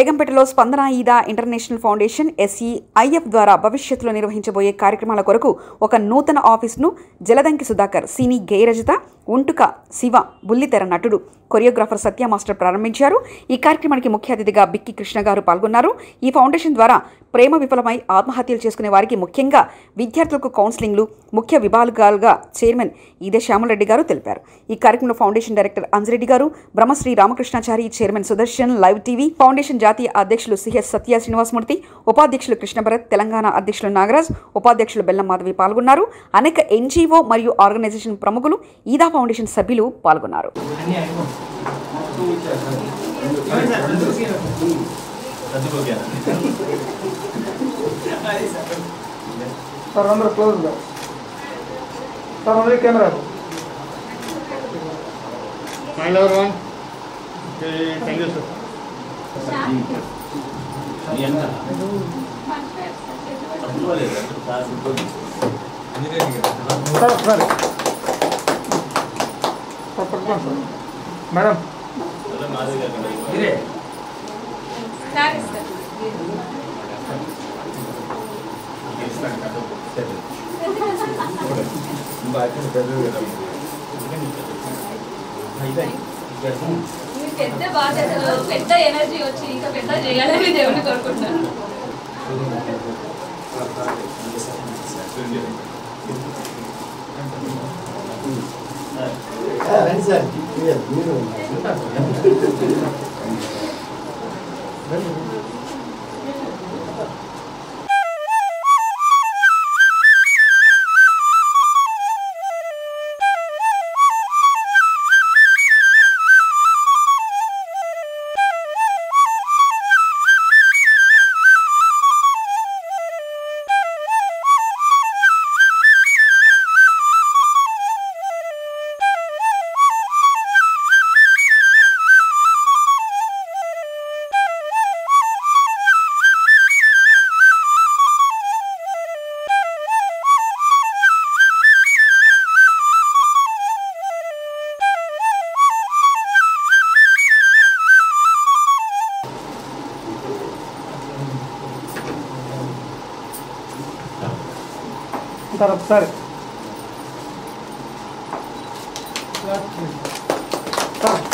బేగంపేటలో స్పందన ఈదా international foundation ఎస్ఈఐఎఫ్ ద్వారా భవిష్యత్తులో నిర్వహించబోయే కార్యక్రమాల కొరకు ఒక నూతన ఆఫీసును జలదంకి సుధాకర్ సినీ గేయరజత ఉంటుక శివ బుల్లితెర నటుడు కొరియోగ్రాఫర్ సత్య మాస్టర్ ప్రారంభించారు ఈ కార్యక్రమానికి ముఖ్య అతిథిగా బిక్కి కృష్ణ గారు పాల్గొన్నారు ఈ ఫౌండేషన్ ద్వారా ప్రేమ విఫలమై ఆత్మహత్యలు చేసుకునే వారికి ముఖ్యంగా విద్యార్థులకు కౌన్సిలింగ్లు ముఖ్య విభాగాలుగా చైర్మన్ ఈదే శ్యామలరెడ్డి గారు తెలిపారు ఈ కార్యక్రమంలో foundation director Anjireddy garu Brahmasri Ramakrishnachari chairman Sudarshan live TV foundation జాతీయ అధ్యక్షులు సిహెచ్ సత్య శ్రీనివాసమూర్తి ఉపాధ్యక్షులు కృష్ణభరత్ తెలంగాణ అధ్యక్షులు నాగరాజ్ ఉపాధ్యక్షులు బెల్లం మాధవి పాల్గొన్నారు అనేక ఎన్జీఓ మరియు ఆర్గనైజేషన్ ప్రముఖులు ఈదా ఫౌండేషన్ సభ్యులు పాల్గొన్నారు సార్ అందరూ క్లోజ్గా సార్ అందరూ camera Smile everyone. Okay, thank you, sir. Sir sir sir పట్టుకోండి సార్ మేడం మీ పెద్ద బాధ్యతలు పెద్ద ఎనర్జీ వచ్చి ఇంకా పెద్ద చేయాలని దేవుని కోరుకుంటున్నాను సార్ ఒకసారి సార్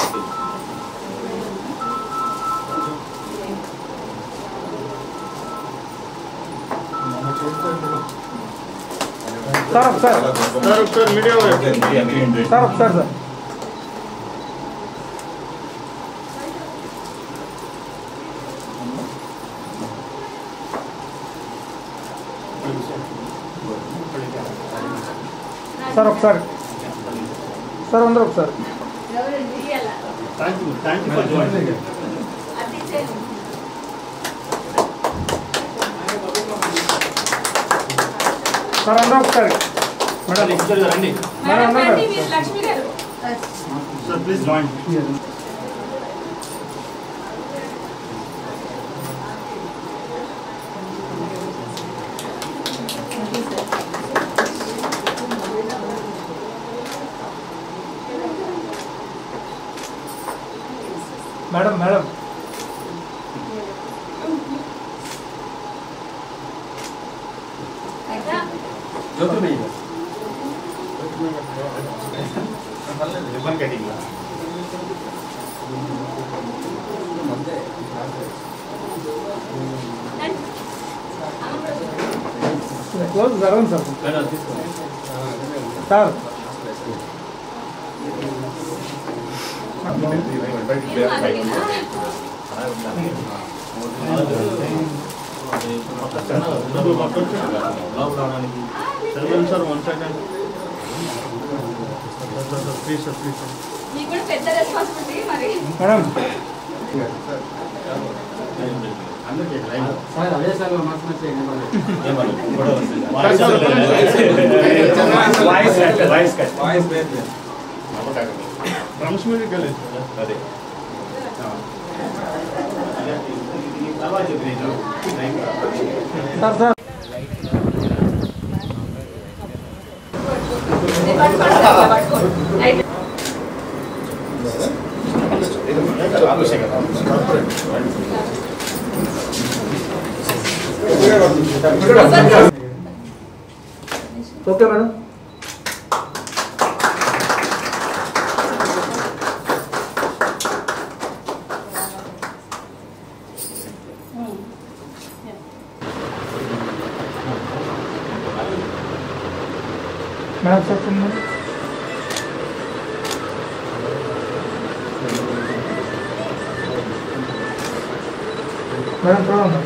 సార్ ఒకసారి Sir, sir, media over. Sir ఒకసారి సార్ సార్ ఒకసారి సార్ అందరూ ఒకసారి ఎవరండి ఇయ్యాల Thank you, thank you for joining. అది ఇచ్చేయండి. సార్ అందరూ ఒకసారి మేడం రండి. మేడం మేడం అందరూ రండి, మీరు లక్ష్మి గారు Sir, please join. Madam madam అయితే Ribbon cutting. రండి. క్లోజ్ జరగండి సార్ సార్ మీరు మాట్లాడండి. Seven, sir, one second. Sir, sir, sir, please, sir, please. sir. మీకు కూడా పెద్ద రెస్పాన్సిబిలిటీ మరి మేడం Drums music వెళ్ళి. సార్ సార్ పట్టుకోండి, పట్టుకోండి. అయితే ఓకే మేడం మేడం చెప్పండి మేడం మేడం చూడండి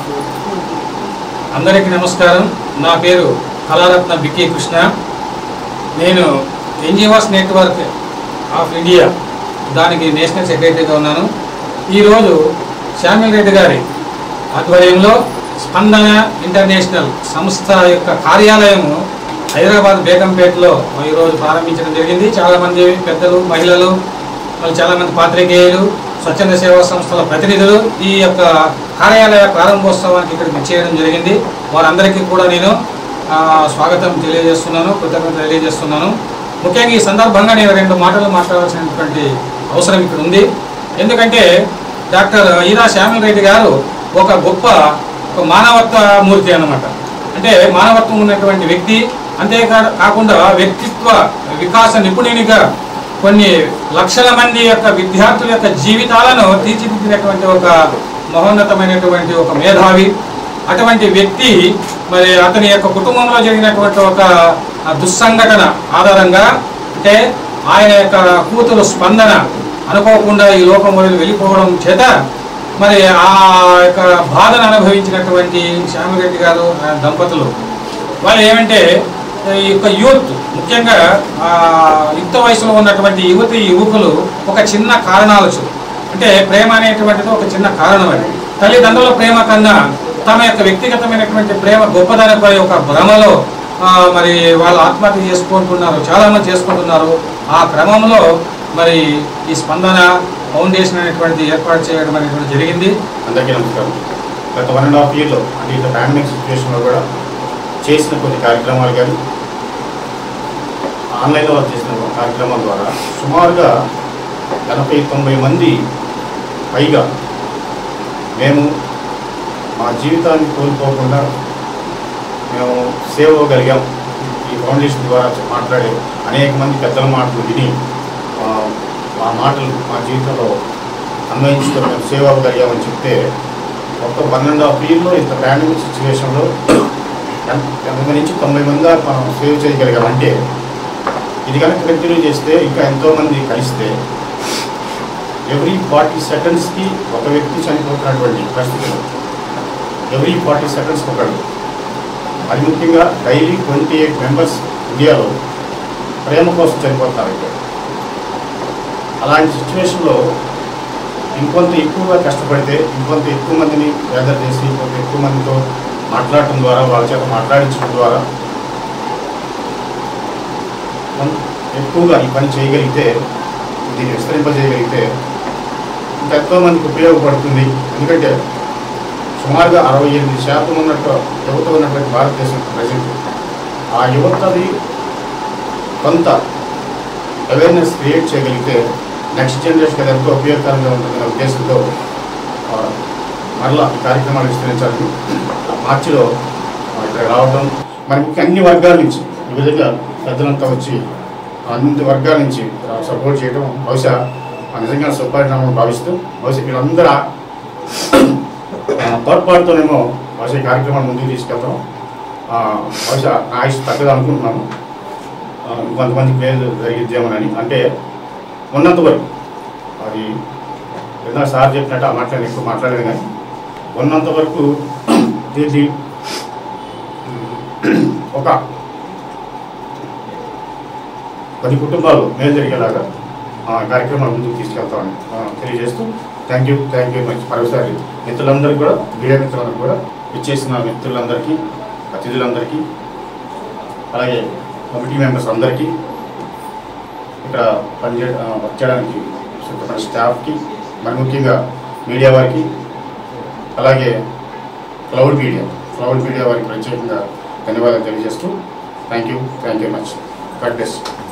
అందరికీ నమస్కారం నా పేరు కళారత్న బికే కృష్ణ నేను ఎన్జిఓస్ నెట్వర్క్ ఆఫ్ ఇండియా దానికి నేషనల్ సెక్రటరీగా ఉన్నాను ఈరోజు శ్యామిల్ రెడ్డి గారి ఆధ్వర్యంలో స్పందన ఇంటర్నేషనల్ సంస్థ యొక్క కార్యాలయము హైదరాబాద్ బేగంపేటలో ఈరోజు ప్రారంభించడం జరిగింది చాలామంది పెద్దలు మహిళలు మళ్ళీ చాలామంది పాత్రికేయులు స్వచ్ఛంద సేవా సంస్థల ప్రతినిధులు ఈ యొక్క కార్యాలయ ప్రారంభోత్సవానికి ఇక్కడికి చేయడం జరిగింది వారందరికీ కూడా నేను ఆ, స్వాగతం తెలియజేస్తున్నాను కృతజ్ఞత తెలియజేస్తున్నాను ముఖ్యంగా ఈ సందర్భంగా నేను రెండు మాటలు మాట్లాడాల్సినటువంటి అవసరం ఇక్కడ ఉంది ఎందుకంటే డాక్టర్ ఈరా శ్యామిల్ రెడ్డి గారు ఒక గొప్ప ఒక మానవత్వ మూర్తి అన్నమాట అంటే మానవత్వం ఉన్నటువంటి వ్యక్తి అంతేకా కాకుండా వ్యక్తిత్వ వికాస నిపుణునిగా కొన్ని లక్షల మంది యొక్క విద్యార్థుల యొక్క జీవితాలను తీర్చిదిద్దినటువంటి ఒక మహోన్నతమైనటువంటి ఒక మేధావి అటువంటి వ్యక్తి మరి అతని యొక్క కుటుంబంలో జరిగినటువంటి ఒక ఆ, దుస్సంఘటన ఆధారంగా అంటే ఆయన యొక్క కూతురు స్పందన అనుకోకుండా ఈ లోకం వదిలి వెళ్ళిపోవడం చేత మరి ఆ యొక్క బాధను అనుభవించినటువంటి శ్యామరెడ్డి గారు ఆయన దంపతులు వాళ్ళు ఏమంటే ఈ యొక్క యూత్ ముఖ్యంగా ఆ, యుక్త వయసులో ఉన్నటువంటి యువతి యువకులు ఒక చిన్న కారణాలు చూ అంటే ప్రేమ అనేటువంటిది ఒక చిన్న కారణం అది తల్లిదండ్రుల ప్రేమ కన్నా తమ యొక్క వ్యక్తిగతమైనటువంటి ప్రేమ గొప్పదానిపై ఒక భ్రమలో ఆ, మరి వాళ్ళు ఆత్మహత్య చేసుకుంటున్నారు చాలా మంది చేసుకుంటున్నారు ఆ క్రమంలో మరి ఈ స్పందన ఫౌండేషన్ అనేటువంటిది ఏర్పాటు చేయడం అనేటువంటి జరిగింది అందరికీ నమస్కారం గత వన్ అండ్ హాఫ్ ఇయర్లో అంటే ఇంత పాండమిక్ సిచ్యువేషన్లో కూడా చేసిన కొన్ని కార్యక్రమాలు కానీ ఆన్లైన్లో చేసిన కార్యక్రమాల ద్వారా సుమారుగా ఎనభై తొంభై మంది పైగా మేము మా జీవితాన్ని కోల్పోకుండా మేము సేవ్ అవ్వగలిగాం ఈ ఫౌండేషన్ ద్వారా మాట్లాడే అనేక మంది పెద్దల మాటలు విని ఆ, ఆ మాటలు మా జీవితంలో అన్వయించుతో మేము సేవ్ అవ్వగలిగామని చెప్తే ఒక వన్ అండ్ హాఫ్ ఇయర్లో ఇంత పాండమిక్ సిచ్యువేషన్లో ఎన్- ఎనభై నుంచి తొంభై మంది దాకా మనం సేవ్ చేయగలిగామంటే ఇది కనుక కంటిన్యూ చేస్తే ఇంకా ఎంతోమంది కలిస్తే ఎవ్రీ ఫార్టీ సెకండ్స్కి ఒక వ్యక్తి చనిపోతున్నటువంటి పరిస్థితులు ఎవ్రీ ఫార్టీ సెకండ్స్కి ఒకడు అది ముఖ్యంగా డైలీ ట్వంటీ ఎయిట్ మెంబర్స్ ఇండియాలో ప్రేమ కోసం చనిపోతున్నారు ఇక్కడ అలాంటి సిచ్యువేషన్లో ఇంకొంత ఎక్కువగా కష్టపడితే ఇంకొంత ఎక్కువ మందిని గ్యాదర్ చేసి ఇంకొంత ఎక్కువ మందితో మాట్లాడటం ద్వారా వాళ్ళ చేత మాట్లాడించడం ద్వారా కొం- ఎక్కువగా ఈ పని చేయగలిగితే దీన్ని విస్తరింపజేయగలిగితే ఇంకా ఎంతో మందికి ఉపయోగపడుతుంది ఎందుకంటే సుమారుగా అరవై ఎనిమిది శాతం ఉన్నట్టు యువత ఉన్నటువంటి భారతదేశం ప్రజెంట్ ఆ యువతది కొంత అవేర్నెస్ క్రియేట్ చేయగలిగితే నెక్స్ట్ జనరేషన్కి అది ఎంతో ఉపయోగకరంగా ఉంటుందనే ఉద్దేశంతో ఆ, మరలా ఈ కార్యక్రమాలు విస్తరించాలని మార్చిలో ఆ, ఇక్కడ రావడం మరి ముఖ్య అన్ని వర్గాల నుంచి ఈ విధంగా పెద్దలంతా వచ్చి అన్ని వర్గాల నుంచి సపోర్ట్ చేయడం బహుశా ఆ, నిజంగా సుపరిణామం భావిస్తూ బహుశా వీళ్ళందరూ ఆ- ఆ, తోడ్పాటుతోనేమో బహుశా ఈ కార్యక్రమాన్ని ముందుకు తీసుకెళ్తాం ఆ, బహుశా నా ఆయుష్ తగ్గదు అనుకుంటున్నాను ఆ, కొంతమందికి మేలు జరిగిద్దామని అంటే ఉన్నంత వరకు అది ఇందాక సార్ చెప్పినట్టు ఆ మాట్లాడి ఎక్కువ మాట్లాడలేదు కానీ ఉన్నంత వరకు దీన్ని ఒక పది కుటుంబాలు మేలు జరిగేలాగా ఆ కార్యక్రమాలు ముందుకు తీసుకెళ్తామని ఆ, తెలియజేస్తూ thank you thank you much మరోసారి మిత్రులందరికీ కూడా మీడియా మిత్రులందరికీ కూడా ఇచ్చేసిన మిత్రులందరికీ అతిథులందరికీ అలాగే కమిటీ మెంబర్స్ అందరికీ ఇక్కడ పనిచే ఆ, వర్క్ చేయడానికి సిద్ధపడిన స్టాఫ్కి మరి ముఖ్యంగా మీడియా వారికి అలాగే క్లౌడ్ మీడియా క్లౌడ్ మీడియా వారికి ప్రత్యేకంగా ధన్యవాదాలు తెలియజేస్తూ thank you thank you much God bless